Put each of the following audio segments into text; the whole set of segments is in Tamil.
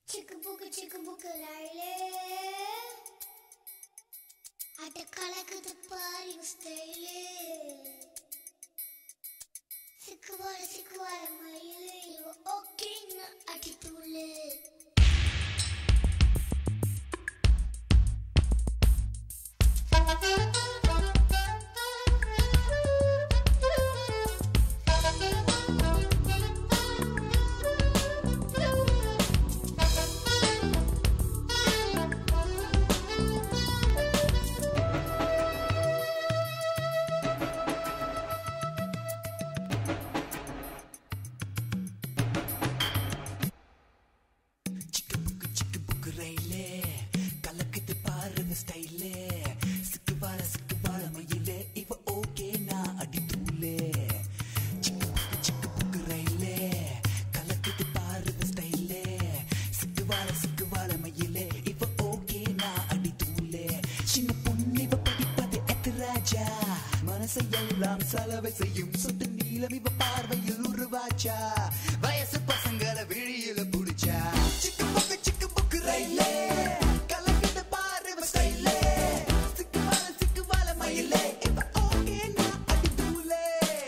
சிக்கு புக்கு சிக்கு புக்கு லைலே அட கலக்குது பாரு ஸ்டைலே சிக்குவார சிக்குவார மயிலே இவ ஓகேன்னு அடித்துள்ளே சிக்கு புக்கு சிக்கு புக்கு ரயிலே கலக்குது பாருங்க ஸ்டைலே சிக்கு வாழ சிக்கு வாழ மயிலே இவ ஓகே நான் அடி தூளே சிக்கு புக்கு சிக்கு புக்கு ரயிலே கலக்குது பாருங்க ஸ்டைலே சிக்கு வாழ சிக்கு வாழ மயிலே இவ ஓகே நான் அடி தூளே சின்ன பொண்ணு இவ படிப்பது எத்து ராஜா மனசை எல்லாம் செலவை செய்யும் சொட்டு நீளம் இவ பார்வையில் உருவாச்சா வயசு பசங்களை விழியில புடிச்சா சிக்கு புக்கு சிக்கு புக்கு ரயிலே கலக்கிட்டு பாரு இவ ஸ்டைலே சிக்கு வாழ சிக்கு வாழ மயிலே இவ ஓகே நான் அடி தூளே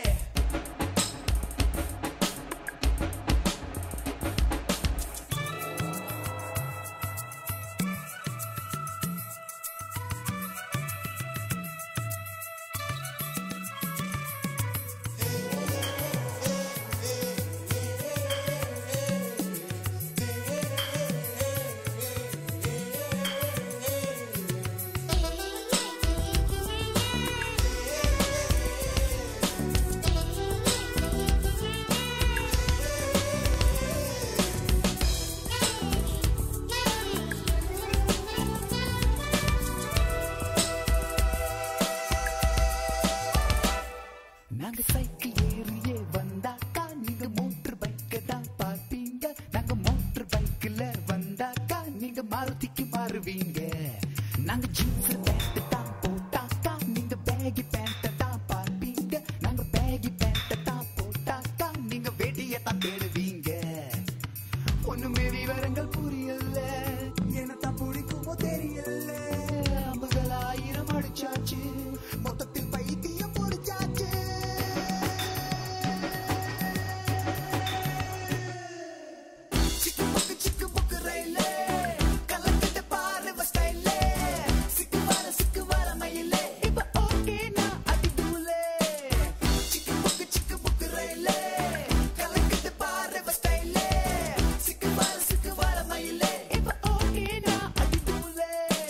நாங்க சைக்கிள் ஏறியே வந்தாக்கா நீங்க மோட்டர் பைக்க தான் பார்ப்பீங்க நாங்க மோட்டர் பைக்ல வந்தாக்கா நீங்க மாருதிக்கு மாறுவீங்க நாங்க ஜீன்ஸ் பேண்ட் தான் போட்டாக்கா நீங்க பேகி பேண்ட் தான் பார்ப்பீங்க நாங்க பேகி பேண்ட் தான் போட்டாக்கா நீங்க வெடியை தான் தேடுவீங்க ஒண்ணுமே விவரங்கள் புரியல என்னத்தான் பிடிக்குமோ தெரியல அம்புகள் ஆயிரம் அடிச்சாச்சு மொத்தத்தில் பைத்தியம் முடிச்சாச்சு சிக்கு புக்கு சிக்கு புக்கு ரயிலே கலக்கிட்டு பாரு இவ ஸ்டைலே சிக்கு வார சிக்கு வார மயிலே இப்ப ஓகே நான் அடி தூளே சிக்கு புக்கு சிக்கு புக்கு ரயிலே கலக்கிட்டு பாரு இவ ஸ்டைலே சிக்கு வார சிக்கு வார மயிலே இப்ப ஓகே நான் அடி தூளே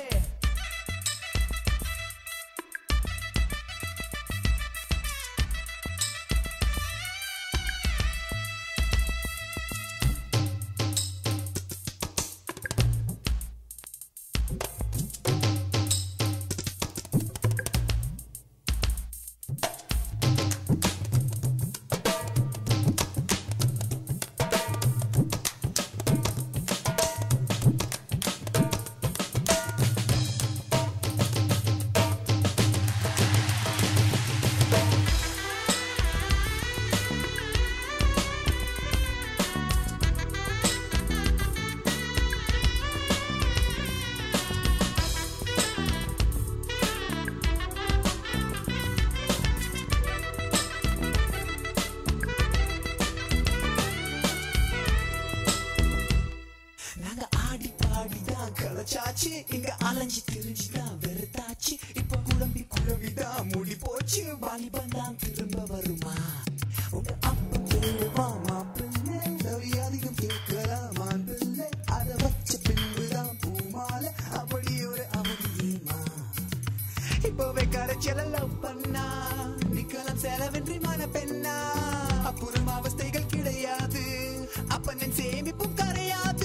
நாங்க ஆடி பாடிதான் களைச்சாச்சு இங்க அலைஞ்சு திரிஞ்சுதான் வெறுத்தாச்சு இப்ப குழம்பி குழம்பிதான் மூடி போச்சு வாலிபன் தான் திரும்ப வருமா உங்க அப்பா கேளுமா மாப்பிள்ளை ரவி அதிகம் கேட்கலாமா பிள்ளை அதை வச்ச பின்புதான் பூமால அப்படி ஒரு அவதியேமா இப்பவே கரைச்சல லவ் பண்ணா நிக்கலாம் செலவின்றி மன பெண்ணா அப்புறம் அவஸ்தைகள் கிடையாது அப்பனின் சேமிப்பும் கரையாது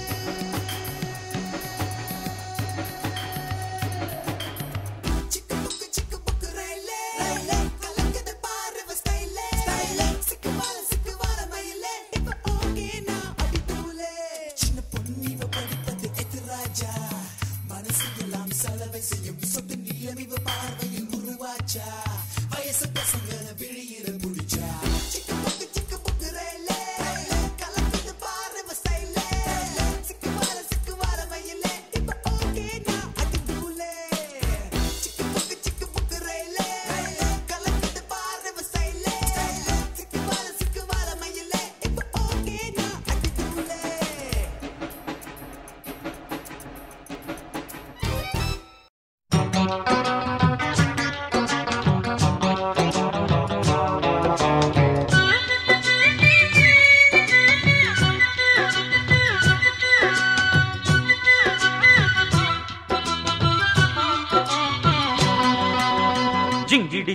சிக்கு புக்கு சிக்கு புக்கு ரயிலே ரயிலே கலக்குது பாரு இவ ஸ்டைலே ஸ்டைலே சிக்கு வாழ சிக்கு வாழ மயிலே இப்ப ஓகே நான் அடி தூளே சின்ன பொண்ணு இவ படிப்பது எத்து ராஜா மனசு எல்லாம் செலவை செய்யும் சொத்து நீளம் இவ பார்வையில் உருவாச்சா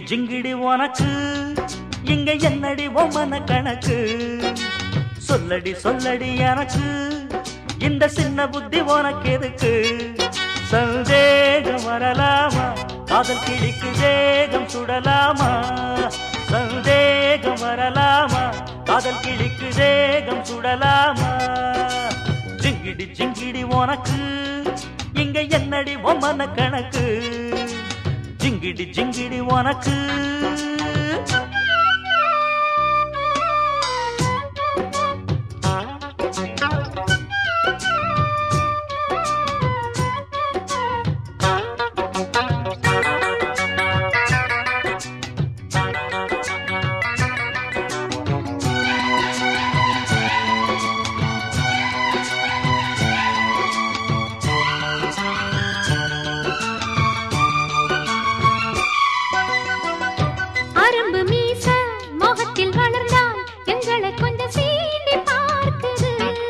ஜிங்கிடி உனக்கு இங்க என்னடி ஒம்மன கணக்கு சொல்லடி சொல்லடி எனக்கு இந்த சின்ன புத்தி உனக்கு எதுக்கு சந்தேகம் வரலாமா காதல் கிழிக்கு தேகம் சுடலாமா சந்தேகம் வரலாமா காதல் கிழிக்கு தேகம் சுடலாமா ஜிங்கிடி ஜிங்கிடி உனக்கு இங்க என்னடி ஒம்மன கணக்கு ஜிங்கிடி ஜிங்கிடி உனக்கு அரும்பு மீச முகத்தில் வளர்ந்தால் எங்களை கொஞ்சம் சீண்டி பார்க்குது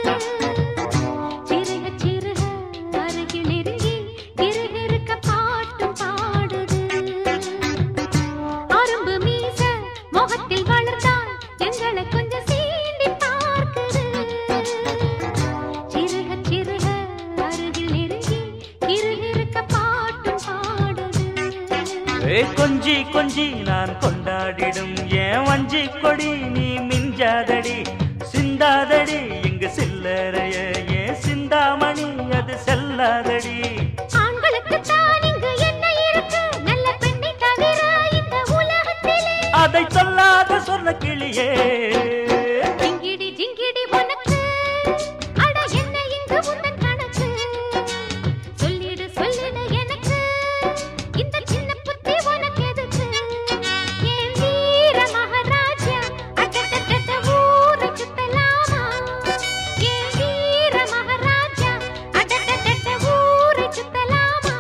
சிறுக சிறுக அருகில் நெருங்கி கிருகிருக்க பாட்டும் பாடுது அரும்பு மீச முகத்தில் வளர்ந்தால் எங்களை கொஞ்சம் சீண்டி பார்க்குது சிறுக சிறுக அருகில் நெருங்கி கிருகிருக்க பாட்டும் பாடுது ஏ கொஞ்சி கொஞ்சி நான் கொண்டாடிடும் ஏன் வஞ்சி கொடி நீ மிஞ்சாதடி சிந்தாதடி இங்கு சில்லறைய ஏன் சிந்தாமணி அது செல்லாதடி ஆண்களுக்கு தான் இங்கு என்ன இருக்கு நல்ல பெண்ணை தவிர இந்த உலகத்திலே அதை சொல்லாத சொன்ன கிளியே ஜிங்கிடி ஜிங்கிடி உனக்கு அட என்ன இங்கு உந்தன் கணக்கு சொல்லிடு சொல்லிடு எனக்கு இந்த சின்ன புத்தி உனக்கு எதுக்கு என் வீர மகாராஜா அட்டட்டட்ட ஊரை சுத்தலாமா என் வீர மகாராஜா அட்டட்டட்ட ஊரை சுத்தலாமா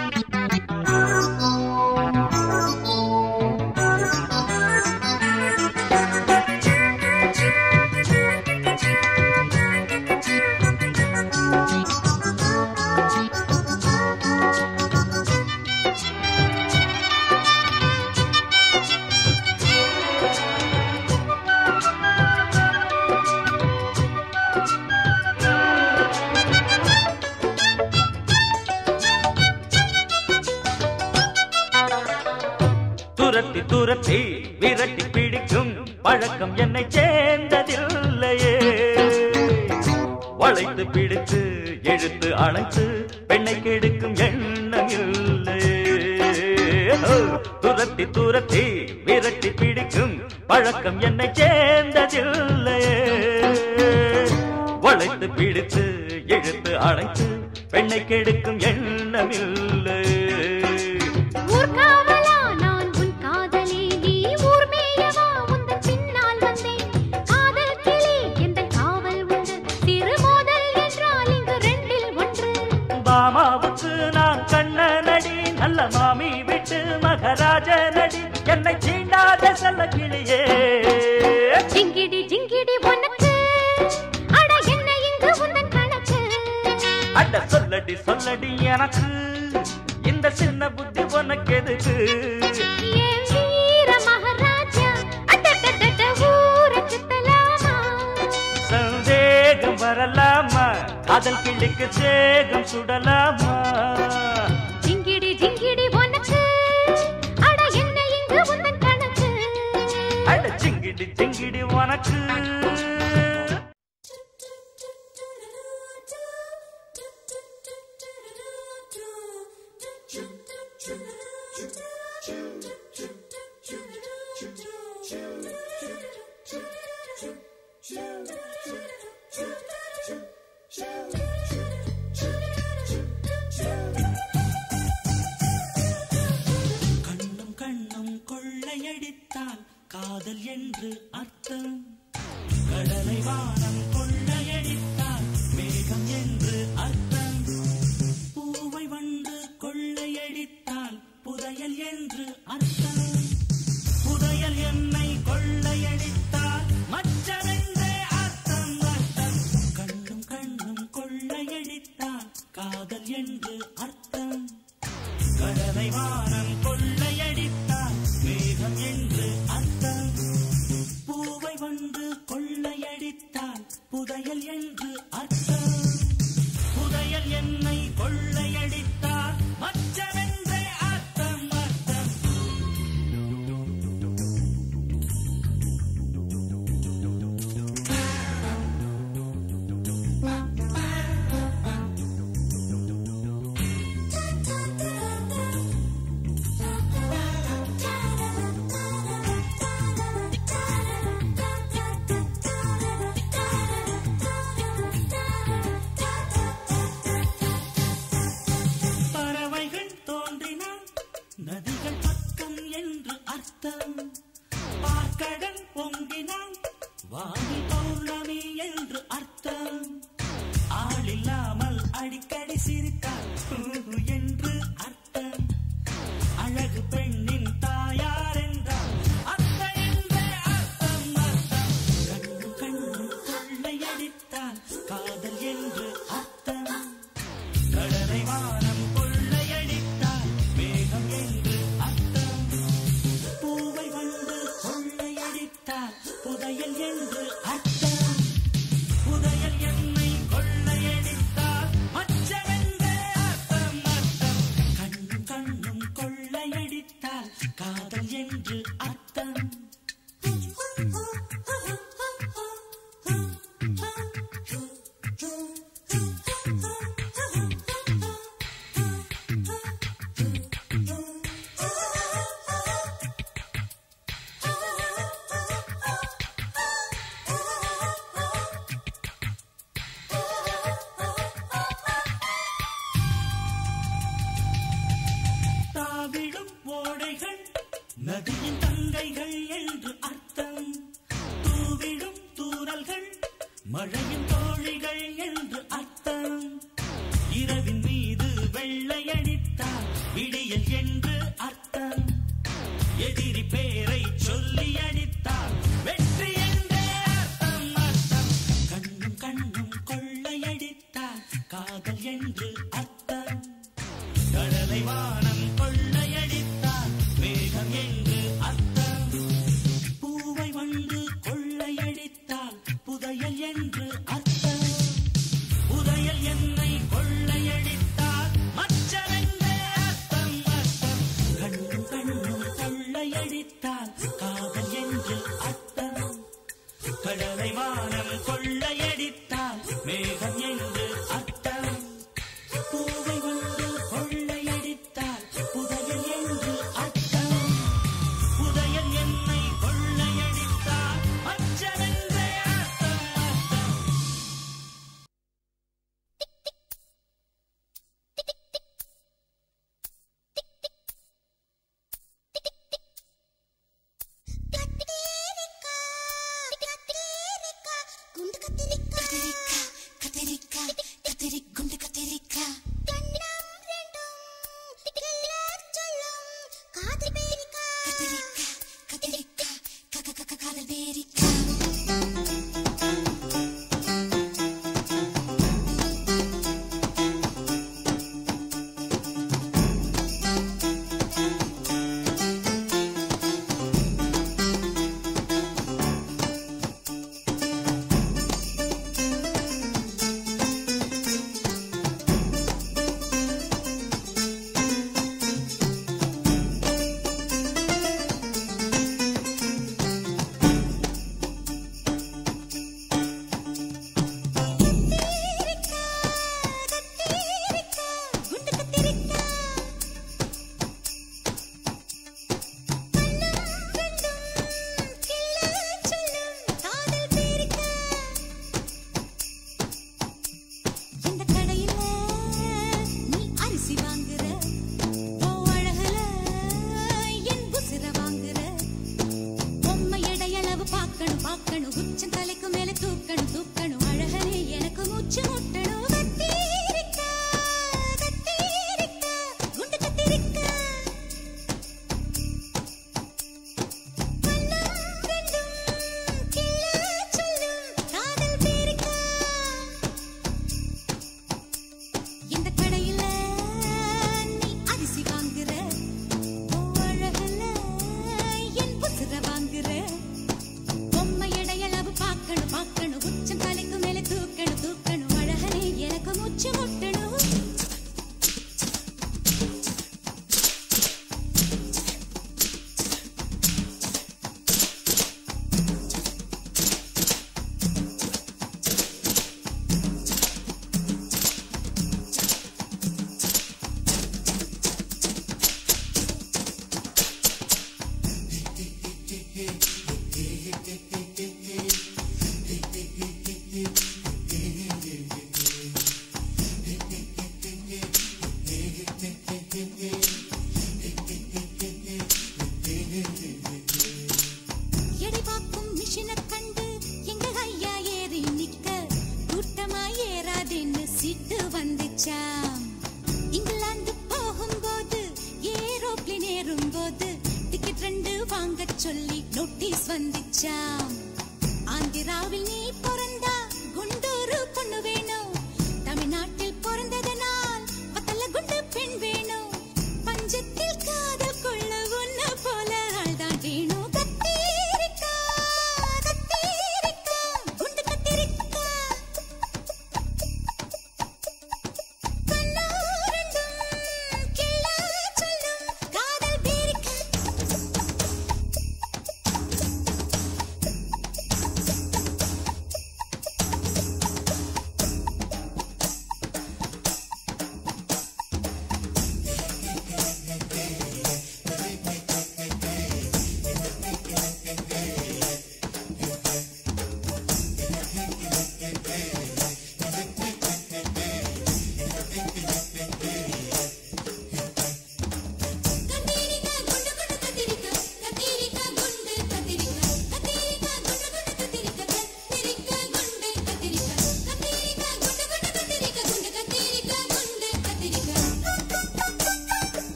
துரத்தி துரத்தி விரட்டி பிடிக்கும் பழக்கம் என்னை சேர்ந்ததில்லையே வளைத்து பிடித்து இழுத்து அணைத்து பெண்ணை கெடுக்கும் எண்ணம் இல்லையே ஹோ! துரத்தி துரத்தி விரட்டி பிடிக்கும் பழக்கம் என்னை சேர்ந்ததில்லையே வளைத்து பிடித்து இழுத்து அணைத்து பெண்ணை கெடுக்கும் எண்ணம் இல்லையே ஊர்காவலா நான் உன் காதலி நீ ஊர் மேயவா உந்தன் பின்னால் வந்தேன் காதல் கிளி எந்த காவல் உண்டு சிறு மோதல் என்றால் இங்கு ரெண்டில் ஒன்று பாமாவுக்கு நான் கண்ண நடி நல்ல மாமி விட்டு மகராஜ நடி என்னை சீண்டாத செல்ல கிளியே ஜிங்கிடி ஜிங்கிடி உனக்கு அட என்ன இங்கு உந்தன் கணக்கு அட சொல்லடி சொல்லடி எனக்கு இந்த சின்ன புத்தி உனக்கு எதுக்கு என் வீர மகாராஜா அட்டட்டட்ட ஊரை சுத்தலாமா சந்தேகம் வரலாமா காதல் கிளிக்கு சேகம் சுடலாமா ஜிங்கிடி ஜிங்கிடி உனக்கு அட என்ன இங்கு உந்தன் கணக்கு அட சிங்கிடி சிங்கிடி உனக்கு கண்ணும் கண்ணும் கொள்ளையடித்தால் காதல் என்று அர்த்தம் கடலை வானம் கொள்ளையடித்தால் மேகம் என்று அர்த்தம் பூவை வந்து கொள்ளையடித்தால் புதையல் என்று அர்த்தம் புதையல் என்னை கொள்ளையடித்தால் மச்சமென்றே அர்த்தம் அர்த்தம் கண்ணும் கண்ணும் கொள்ளையடித்தால் காதல் என்று அர்த்தம் கடலை வானம் கொள்ளையடித்தால் என்று அர்த்தம் புதையல் என்னை கொள்ளையடித்தார் மச்சமென்றே அர்த்தம் அர்த்தம் பறவைகள் தோன்றினால் நதிகள் பக்கம் என்று அர்த்தம் பார்க்கடல் பொங்கினால் வாணி பௌர்ணமி என்று அர்த்தம் ஆளில்லாமல் அடிக்கடி சிரித்தால் ஹூ என்று அர்த்தம் அழகு பெண்ணின் தாயார் என்றால் அத்தை என்றே அர்த்தம் அர்த்தம் கண்ணு கண்ணு கொள்ளையடித்தால் காதல் என்று அர்த்தம் கடலை வானம் கொள்ளையடித்தால் மேகம் என்று அர்த்தம் பூவை வந்து கொள்ளையடித்தால் புதையல் என்று அர்த்தம் புதையல் என்னை கொள்ளையடித்தால் மச்சமென்றே அர்த்தம் அர்த்தம் கண்ணும் கண்ணும் கொள்ளையடித்தால் காதல் என்று அர்த்தம் தாவிடும் ஓடைகள் நதியின் தங்கைகள் என்று அர்த்தம் தூவிடும் தூறல்கள் மழையின் தோழிகள் என்று அர்த்தம் இரவின் மீது வெள்ளையடித்தால் விடியல் என்று அர்த்தம் எதிரி பேரை சொல்லி அடித்தால் வெற்றி என்றே அர்த்தம் அர்த்தம் கண்ணும் கண்ணும் கொள்ளையடித்தால் காதல் என்று அர்த்தம் கடலை வானம் கொள்ளையடித்தால் மேகம் என்று அர்த்தம் பூவை வந்து கொள்ளையடித்தால் புதையல் என்று அர்த்தம் புதையல் என்னை கொள்ளையடித்தால் மச்சமென்றே அர்த்தம் அர்த்தம் கண்ணும் கண்ணும் கொள்ளையடித்தால் காதல் என்று அர்த்தம் கடலை வானம் கொள்ளையடித்தால் மேகம் என்று அர்த்தம் பூவை வந்து கொள்ளையடித்தால் புதையல் என்று அர்த்தம் புதையல் என்னை கொள்ளையடித்தால் மச்சமென்றே அர்த்தம் அர்த்தம் கத்திரிக்கா கத்திரிக்கா குண்டு கத்திரிக்கா கத்திரிக்கா கத்திரி குண்டு கத்திரிக்கா கண்ணம் ரெண்டும் கிளர் சொல்லும் காதல் பேரிக்கா கத்திரிக்கா கத்திரிக்கா கக கக காதல் பேரிக்கா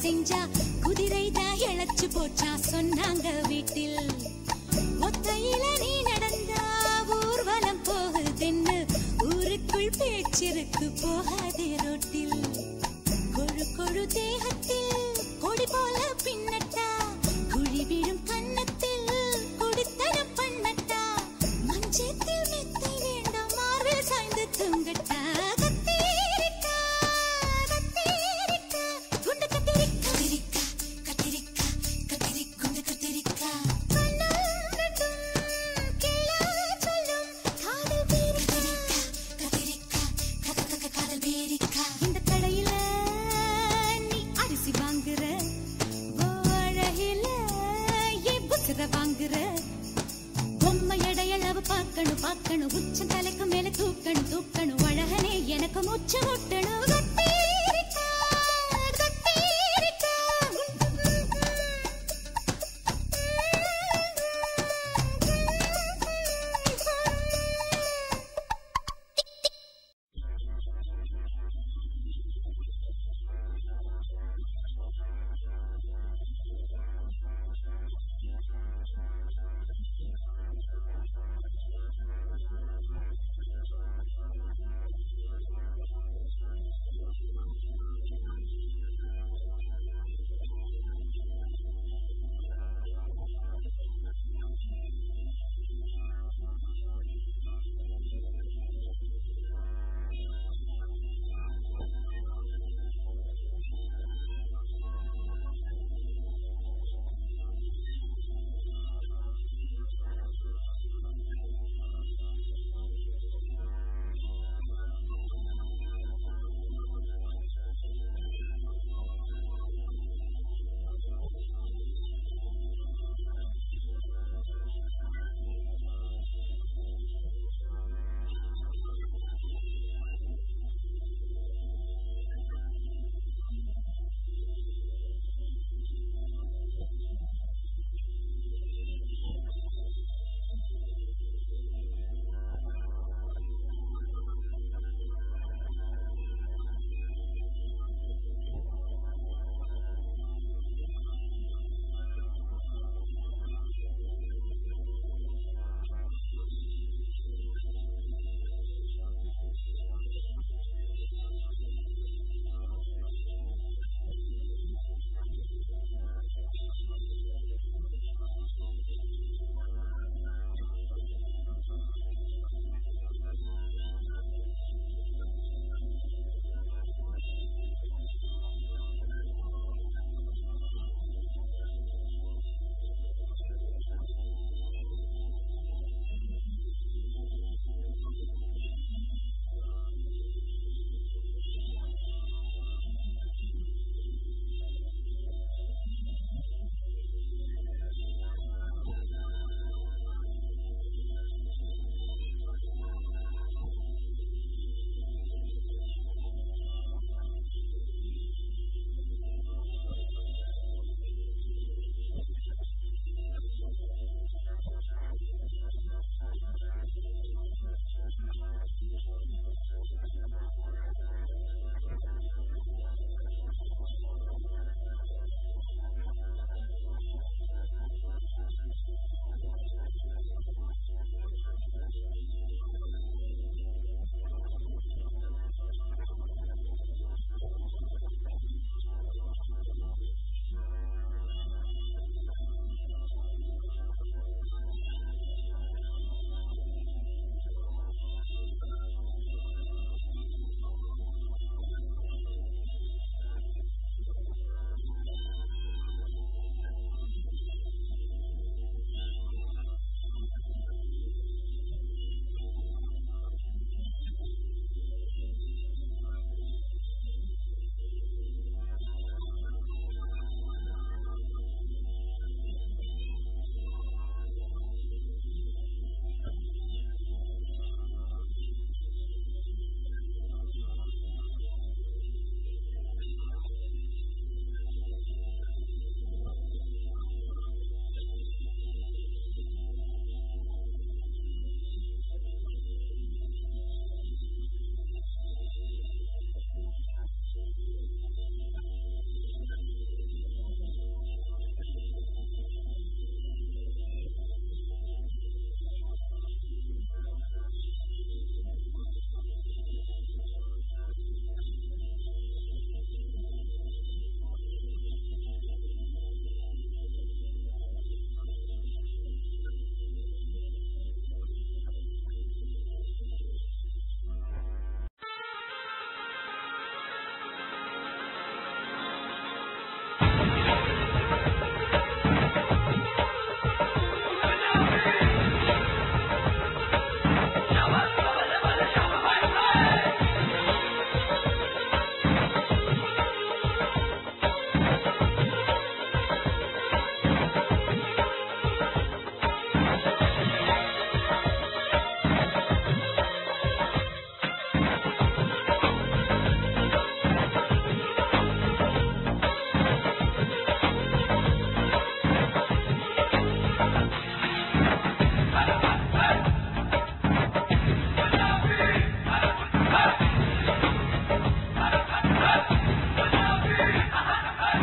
செஞ்சா குதிரை தான் இழைச்சு போச்சா சொன்னாங்க வீட்டில் ஒத்தையில நீ நடந்தா ஊர்வலம் போகுதென்னு ஊருக்குள் பேச்சிருக்கு போகாதே ரோட்டில் கொழு கொழு தேகத்தில் கொடி போல பின்னட்டா குழி விழும் கன்னத்தில் குடித்தனம் பண்ணட்டா மஞ்சத்தில் மெத்தை வேண்டும் மார்பில் சாய்ந்து தூங்கட்டா கத்தீரிக்கா, கத்தீரிக்கா, குண்டு கத்தீரிக்கா, கத்தீரிக்கா, கத்தீரி, குண்டு கத்தீரிக்கா. கண்ணம் ரெண்டும் கிளறச் சொல்லும் காதல் பேரிக்கா, கத்தீரிக்கா, கத, கத, காதல் பேரிக்கா. இந்த கடையில நீ அரிசி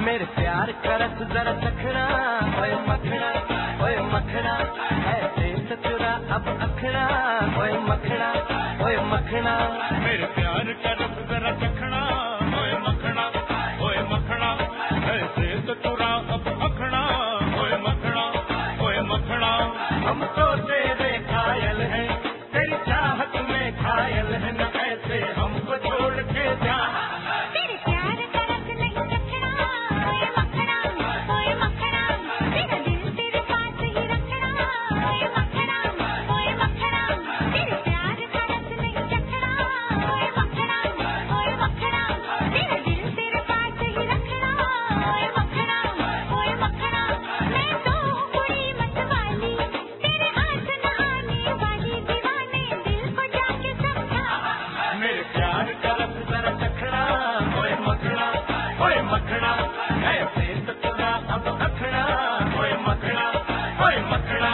मेरे प्यार का रस जरा चखना ओए मखना ओए मखना ऐसे सचुरा अब अखना ओए मखना ओए मखना मेरे प्यार का रस जरा चखना ओए मखना ओए मखना ऐसे तो चुरा अब अखना ओए मखना ओए मखना हम तो तेरे घायल हैं तेरी चाहत में घायल है न ऐसे हमको छोड़ के जा तेरे प्यार का रस नहीं चखना ओए मखना ओए मखना तेरा दिल तेरे पास ही रखना ओए मखना ओए मखना तेरे प्यार का रस नहीं चखना ओए मखना ओए मखना तेरा दिल तेरे पास ही रखना ओए मखना ओए मखना मैं तो कुड़ी मत वाली तेरे हाथ न आने वाली दीवाने दिल को जाके समझा मेरे प्यार का रस जरा चखना ओए मखना ओए मखना ऐसे सचुरा अब अखना ओए मखना ओए मखना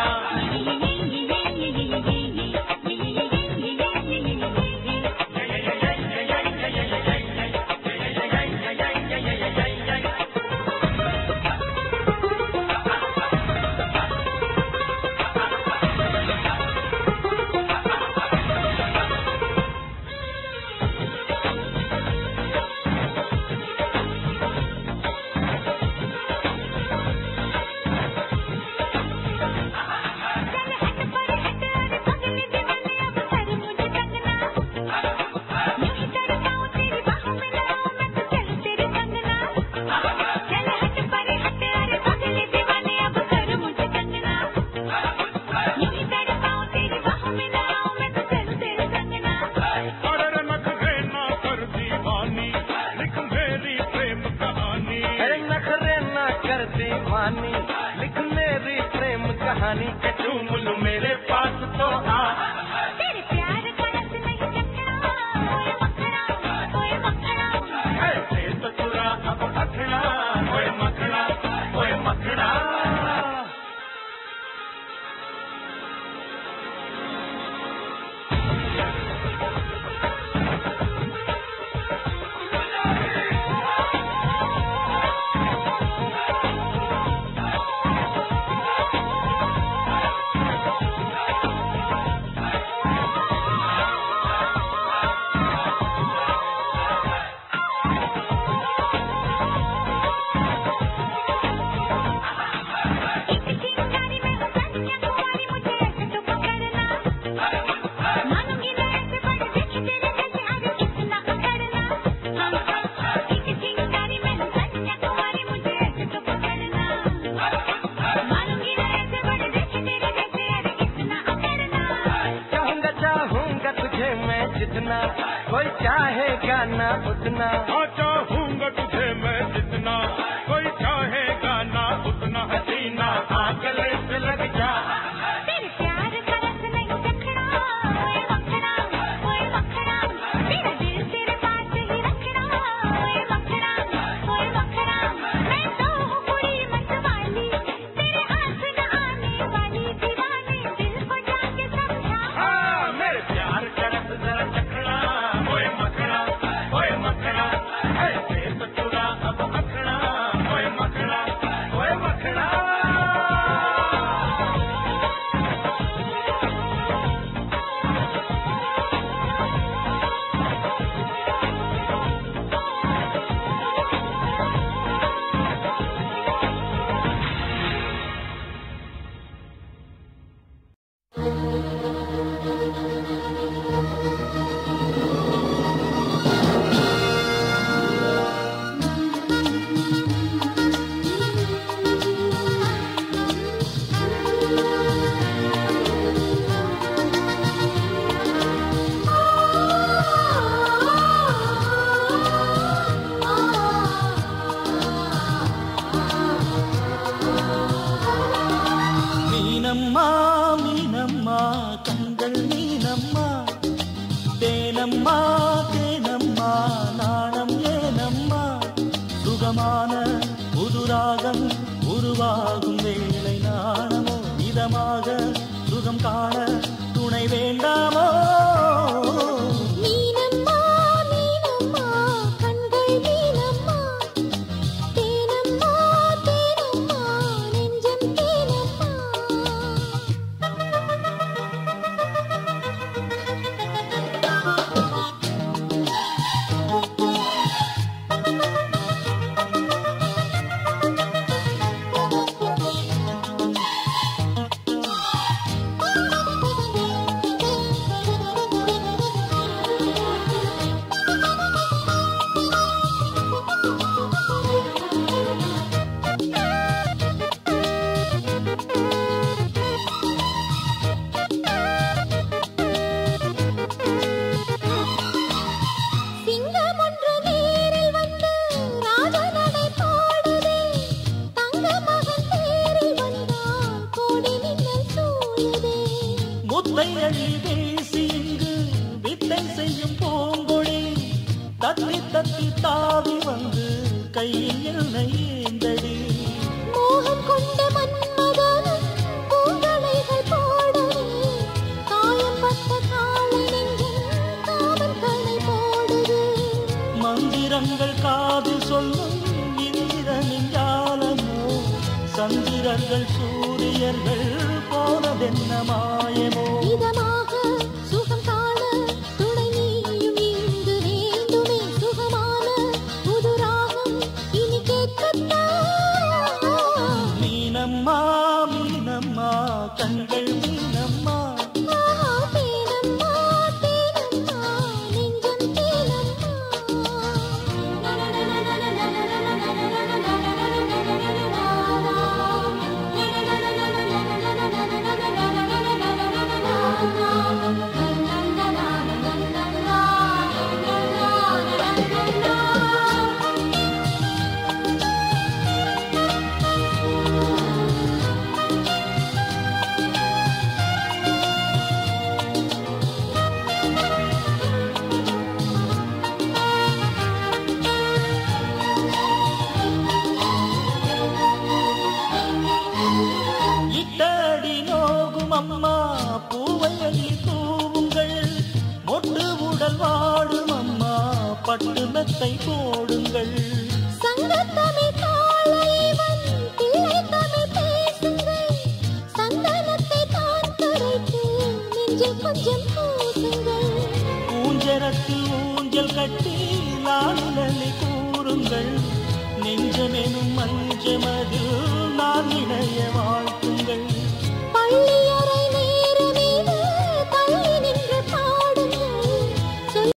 चल हट पर हट अरे पगले दीवाने अब कर मुझे तंगना यूं ही तड़पाऊं तेरी बाहों में लाऊं मैं तो चल तेरे संगना चल हट पर हट अरे पगले दीवाने अब कर मुझे तंगना यूं ही तड़पाऊं तेरी बाहों में लाऊं मैं तो चल तेरे संगना अरे नख ना कर दीवानी लिख मेरी प्रेम कहानी अरे नखरे ना कर दीवानी लिख मेरी प्रेम कहानी के चूम लू मेरे पास तो आ तेरे प्यार का रस नहीं चखना ओए मखना ओए मखना ऐसे तो चुरा अब अखना ओए मखना ओए मखना एक चिंगारी में हो कन्या कुमारी मुझे ऐसे तो पकड़ना मानूंगी मैं ऐसे बड़ देखी तेरे जैसे अरे कितना अकड़ना एक चिंगारी में हो कन्या कुमारी मुझे ऐसे तो पकड़ना मानूंगी मैं ऐसे बड़ देखी तेरे जैसे अरे कितना अकड़ना चाहूंगा चाहूंगा तुझे मैं जितना कोई चाहेगा ना उतना हाँ चाहूंगा तुझे मैं जितना कोई चाहेगा ना उतना हसीना आगले से लग जा तेरे प्यार का रस नहीं चखना ओए मखना ओए मखना तेरा दिल तेरे पास ही रखना ओए मखना ओए मखना मैं तो हूँ कुड़ी मत वाली तेरे हाथ न आने वाली दीवाने दिल को जाके समझा हाँ, मेरे प्यार का रस जरा चखना ओए मखना ओए मखना ऐसे तो चुरा अब अखना ओए मखना ओए मखना மீனம்மா மீனம்மா கண்கள் மீனம்மா தேனம்மா தேனம்மா நாணம் ஏனம்மா சுகமான புதுராகம் உருவாகும் வேளை நாணமோ இதமாக சுகம் காண துணை வேண்டாமோ மீனம்மா மீனம்மா கண்கள் மீனம்மா தேனம்மா என்னை ஏந்தடி மோகம் கொண்ட மன்மதனும் பூங்களைகள் போடவே காயம் பட்ட காலை நெஞ்சில் காமன் கலை போடுது மந்திரங்கள் காதில் சொல்லும் இந்திரனின் ஜாலமோ சந்திரர்கள் சூரியர்கள் போனதென்ன மாயமோ